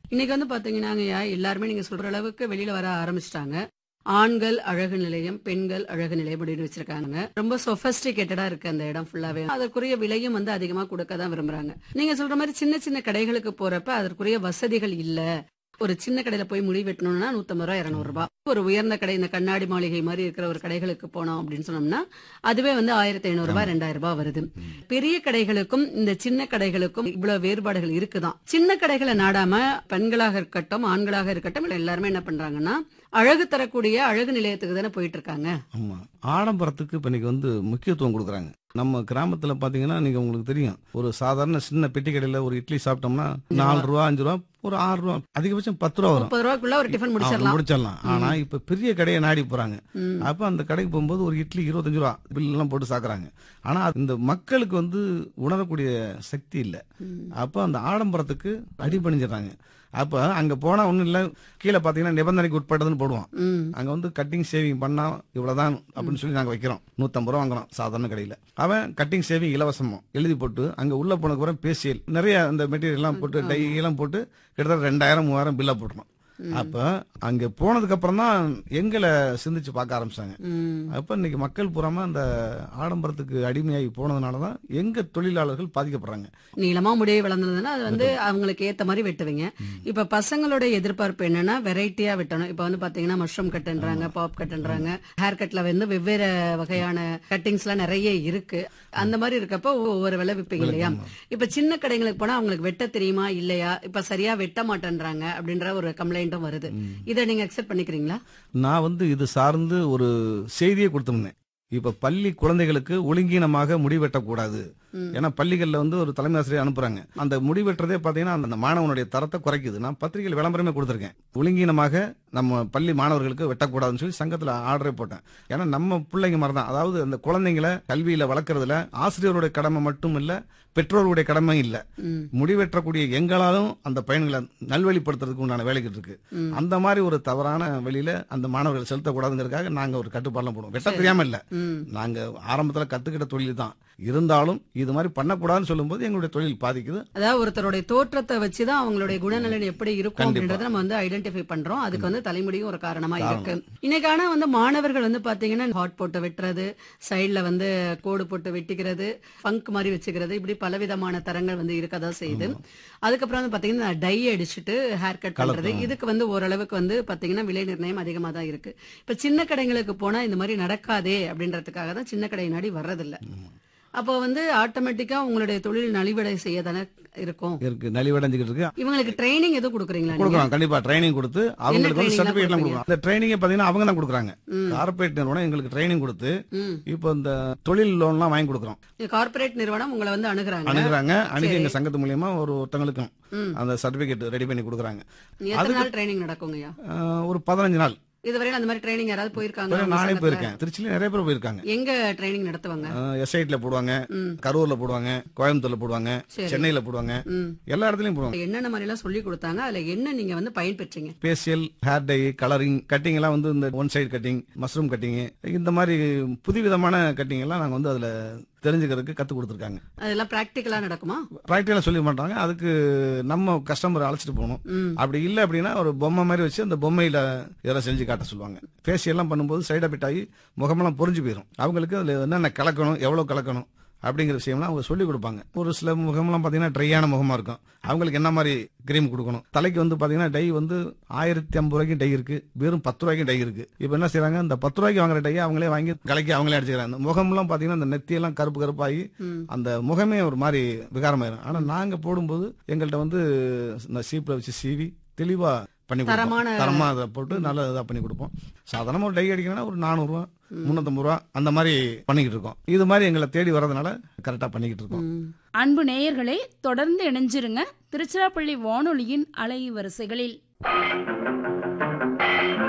இன்னைக்கு வந்து பாத்தீங்கன்னாங்கய்யா எல்லாருமே நீங்க சொல்ற அளவுக்கு வெளியில வர ஆரம்பிச்சிட்டாங்க ஆண்கள் அழகு நிலையம் பெண்கள் அழகு நிலையம் அப்படின்னு வச்சிருக்காங்க ரொம்ப சொபஸ்டிகேட்டடா இருக்கு அந்த இடம் ஃபுல்லாவே அதற்குரிய விலையும் வந்து அதிகமா கொடுக்க தான் விரும்புறாங்க நீங்க சொல்ற மாதிரி சின்ன சின்ன கடைகளுக்கு போறப்ப அதற்குரிய வசதிகள் இல்ல ஒரு சின்ன கடையில போய் முடி வெட்டணும்னா நூத்தம்பது ரூபா இருநூறு ரூபாய் ஒரு உயர்ந்த கடை இந்த கண்ணாடி மாளிகை மாதிரி இருக்கிற ஒரு கடைகளுக்கு போனோம் அப்படின்னு சொன்னோம்னா அதுவே வந்து ஆயிரத்தி ஐநூறு ரூபாய் ரெண்டாயிரம் ரூபாய் வருது பெரிய கடைகளுக்கும் இந்த சின்ன கடைகளுக்கும் இவ்வளவு வேறுபாடுகள் இருக்குதான் சின்ன கடைகளை நாடாம பெண்களாக இருக்கட்டும் ஆண்களாக இருக்கட்டும் எல்லாருமே என்ன பண்றாங்கன்னா அழகு தரக்கூடிய அழகு நிலையத்துக்கு தானே போயிட்டு இருக்காங்க ஆமா ஆடம்பரத்துக்கு இப்ப இன்னைக்கு வந்து முக்கியத்துவம் கொடுக்குறாங்க நம்ம கிராமத்துல பாத்தீங்கன்னா நீங்க உங்களுக்கு தெரியும் ஒரு சாதாரண சின்ன பெட்டி கடையில ஒரு இட்லி சாப்பிட்டோம்னா நாலு ரூபா அஞ்சு ரூபா ஒரு ஆறு ரூபா அதிகபட்சம் பத்து ரூபா வரும் முப்பது ரூபாய்க்குள்ள ஒரு டிஃபன் அவங்க முடிச்சிடலாம் முடிச்சிடலாம் ஆனா இப்ப பெரிய கடையை நாடி போறாங்க ம். அப்ப அந்த கடைக்கு போகும்போது ஒரு இட்லி இருபத்தஞ்சு ரூபா பில் எல்லாம் போட்டு சாக்குறாங்க ஆனா இந்த மக்களுக்கு வந்து உணரக்கூடிய சக்தி இல்ல ம். அப்ப அந்த ஆடம்பரத்துக்கு அடிபணிஞ்சிடறாங்க அப்ப அங்க போனா ஒண்ணும் இல்ல கீழே பாத்தீங்கன்னா நிபந்தனைக்கு உட்பட்டதுன்னு போடுவோம் ம். அங்க வந்து கட்டிங் சேவிங் பண்ணா இவ்வளவுதான் அப்படின்னு சொல்லி நாங்க வைக்கிறோம் நூத்தம்பது ரூபா வாங்குறோம் சாதாரண கடையில அவன் கட்டிங் சேவிங் இலவசமா எழுதி போட்டு அங்க உள்ள போனதுக்கு அப்புறம் பேசியல் நிறைய அந்த மெட்டீரியல் எல்லாம் போட்டு டை எல்லாம் போட்டு கிட்டத்தட்ட ரெண்டாயிரம் மூவாயிரம் பில்லா போட்டுரும் அப்ப அங்க போனதுக்கு அப்புறம் தான் எங்களை சிந்திச்சு பார்க்க ஆரம்பிச்சாங்க ம். அப்ப இன்னைக்கு மக்கள் பூராம அந்த ஆடம்பரத்துக்கு அடிமையாகி போனதுனாலதான் எங்க தொழிலாளர்கள் பாதிக்கப்படுறாங்க நீளமா முடியை வளர்ந்ததுன்னா அது வந்து அவங்களுக்கு ஏத்த மாதிரி வெட்டுவீங்க இப்ப பசங்களோட எதிர்பார்ப்பு என்னன்னா வெரைட்டியா வெட்டணும் இப்ப வந்து பாத்தீங்கன்னா மஷ்ரூம் கட்டுன்றாங்க பாப் கட்டுன்றாங்க ஹேர் கட்ல வந்து வெவ்வேறு வகையான கட்டிங்ஸ் எல்லாம் நிறைய இருக்கு அந்த மாதிரி இருக்கப்போ ஒவ்வொரு விலை விப்பீங்க இல்லையா இப்ப சின்ன கடைங்களுக்கு போனா அவங்களுக்கு வெட்ட தெரியுமா இல்லையா இப்ப சரியா வெட்ட மாட்டேன்றாங்க அப்படின்ற ஒரு கம்ப்ளைண்ட்டும் வருது இதை நீங்க அக்செப்ட் பண்ணிக்கிறீங்களா நான் வந்து இது சார்ந்து ஒரு செய்தியை கொடுத்திருந்தேன் இப்ப பள்ளி குழந்தைகளுக்கு ஒழுங்கீனமாக முடி வெட்டக்கூடாது ம். ஏன்னா பள்ளிகள்ல வந்து ஒரு தலைமை ஆசிரியர் அனுப்புறாங்க அந்த முடி வெட்டுறதே பாத்தீங்கன்னா அந்த மாணவனுடைய தரத்தை குறைக்குது நான் பத்திரிகையில் விளம்பரமே கொடுத்திருக்கேன் ஒழுங்கீனமாக நம்ம பள்ளி மாணவர்களுக்கு வெட்டக்கூடாதுன்னு சொல்லி சங்கத்துல ஆர்டரே போட்டேன் ஏன்னா நம்ம பிள்ளைங்க மாதிரி தான் அதாவது அந்த குழந்தைங்களை கல்வியில வளர்க்கறதுல ஆசிரியருடைய கடமை மட்டும் இல்ல பெற்றோருடைய கடமை இல்ல ம். முடி வெட்டக்கூடிய எங்களாலும் அந்த பயன்களை நல்வழிப்படுத்துறதுக்கு உண்டான வேலைகள் இருக்கு ம். அந்த மாதிரி ஒரு தவறான வழியில அந்த மாணவர்கள் செலுத்தக்கூடாதுங்கிறதுக்காக நாங்க ஒரு கட்டுப்பாடுலாம் போடுவோம் வெட்ட தெரியாம இல்ல ம். நாங்க ஆரம்பத்துல கத்துக்கிட்ட தொழில் தான் இருந்தாலும் இது மாதிரி பண்ணக்கூடாதுன்னு சொல்லும்போது எங்களுடைய தொழில் பாதிக்குது அதாவது ஒருத்தருடைய தோற்றத்தை வச்சுதான் அவங்களுடைய குணநலன் எப்படி இருக்கும் கண்டிப்பா. அப்படின்றத நம்ம வந்து ஐடென்டிஃபை பண்றோம் அதுக்கு வந்து தலைமுடியும் ஒரு காரணமா இருக்கு இன்னைக்கு ஆனா வந்து மாணவர்கள் வந்து பாத்தீங்கன்னா ஹாட் போட்டு வெட்டுறது சைடுல வந்து கோடு போட்டு வெட்டிக்கிறது ஃபங்க் மாதிரி வச்சுக்கிறது இப்படி பலவிதமான தரங்கள் வந்து இருக்கதான் செய்யுது அதுக்கப்புறம் வந்து பாத்தீங்கன்னா டை அடிச்சுட்டு ஹேர் கட் பண்றது இதுக்கு வந்து ஓரளவுக்கு வந்து பாத்தீங்கன்னா விலை நிர்ணயம் அதிகமா தான் இருக்கு இப்ப சின்ன கடைங்களுக்கு போனா இந்த மாதிரி நடக்காதே அப்படின்றதுக்காக தான் சின்ன கடை நாடி வர்றதில்ல அப்போ வந்து ஆட்டோமேட்டிக்கா உங்களுடைய தொழில் நலிவடை செய்ய தானே இருக்கும் இருக்கு நலிவடைஞ்சுக்கிட்டு இருக்கு இவங்களுக்கு ட்ரைனிங் எதுவும் கொடுக்குறீங்களா நீங்க? கொடுக்குறோம் கண்டிப்பா ட்ரைனிங் கொடுத்து அவங்களுக்கு வந்து training சர்டிபிகேட் எல்லாம் கொடுப்பீங்க? கொடுக்குறோம் அந்த ட்ரைனிங் பாத்தீங்கன்னா அவங்க தான் கொடுக்குறாங்க கார்பரேட் நிறுவனம் எங்களுக்கு ட்ரைனிங் கொடுத்து ம். இப்போ இந்த தொழில் லோன்லாம் வாங்கி கொடுக்குறோம் இது கார்ப்பரேட் நிறுவனம் உங்களை வந்து அணுகுறாங்க அணுகுறாங்க அணுகி எங்க சங்கத்து மூலியமா ஒரு ஒருத்தங்களுக்கும் ம். அந்த சர்டிபிகேட் ரெடி பண்ணி கொடுக்குறாங்க எத்தனை நாள் ட்ரைனிங் நடக்குங்கய்யா அஹ், ஒரு பதினஞ்சு நாள் இதுவரையில அந்த மாதிரி ட்ரைனிங் யாராவது போயிருக்காங்க இப்ப உங்க நானே சங்கத்துல? போயிருக்கேன் திருச்சியில நிறைய பேர் போயிருக்காங்க எங்க ட்ரைனிங் நடத்துவாங்க எஸ்ஐட்ல போடுவாங்க ம். கரூர்ல போடுவாங்க கோயம்புத்தூர்ல போடுவாங்க சரி. சென்னையில போடுவாங்க ம். எல்லா இடத்துலயும் போடுவாங்க என்னென்ன மாதிரி எல்லாம் சொல்லி கொடுத்தாங்க அதுல என்ன நீங்க வந்து பயன்பெற்றீங்க facial hair dye colouring cutting எல்லாம் வந்து இந்த one side cutting mushroom cutting இந்த மாதிரி புதுவிதமான கட்டிங் எல்லாம் நாங்க வந்து அதுல தெரிஞ்சுக்கிறதுக்கு கத்து கொடுத்துருக்காங்க அதெல்லாம் பிராக்டிக்கலா நடக்குமா ப்ராக்டிகலா சொல்லி மாட்டாங்க அதுக்கு நம்ம கஸ்டமர் அழைச்சிட்டு போகணும் ம். அப்படி இல்லை அப்படின்னா ஒரு பொம்மை மாதிரி வச்சு அந்த பொம்மையில இதெல்லாம் செஞ்சு காட்ட சொல்லுவாங்க ஃபேஷியல்லாம் பண்ணும்போது சைட் எஃபெக்ட் ஆகி முகமெல்லாம் பொறிஞ்சு போயிடும் அவங்களுக்கு அதுல என்னென்ன கலக்கணும் எவ்வளவு கலக்கணும் அப்படிங்கிற விஷயம்லாம் அவங்க சொல்லி கொடுப்பாங்க ஒரு சில முகம்லாம் பாத்தீங்கன்னா ட்ரையான முகமா இருக்கும் அவங்களுக்கு என்ன மாதிரி கிரீம் கொடுக்கணும் தலைக்கு வந்து பாத்தீங்கன்னா டை வந்து ஆயிரத்தி ஐம்பது ரூபாய்க்கு டை இருக்கு வெறும் பத்து ரூபாய்க்கும் டை இருக்கு இப்போ என்ன செய்றாங்க இந்த பத்து ரூபாய்க்கு வாங்குற டையை அவங்களே வாங்கி கலக்கி அவங்களே அடிச்சுக்கிறாங்க அந்த முகம்லாம் பாத்தீங்கன்னா அந்த நெத்தியெல்லாம் கருப்பு கருப்பாகி ம். அந்த முகமே ஒரு மாதிரி விகாரமாயிரும் ஆனா நாங்க போடும்போது எங்கள்கிட்ட வந்து இந்த சீப்ல வச்சு சீவி தெளிவா பண்ணி கொடுப்போம். தரமான- தரமா அதை போட்டு நல்ல இதா பண்ணி கொடுப்போம் சாதாரணமா ஒரு டை அடிக்கணும்னா ஒரு நானூறு ரூபா முன்னூத்தம்பது ரூபா அந்த மாதிரி பண்ணிக்கிட்டு இருக்கோம் இது மாதிரி எங்களை தேடி வர்றதுனால கரெக்டா பண்ணிக்கிட்டு இருக்கோம் ம். அன்பு நேயர்களே தொடர்ந்து இணைஞ்சிருங்க திருச்சிராப்பள்ளி வானொலியின் அலை வரிசைகளில்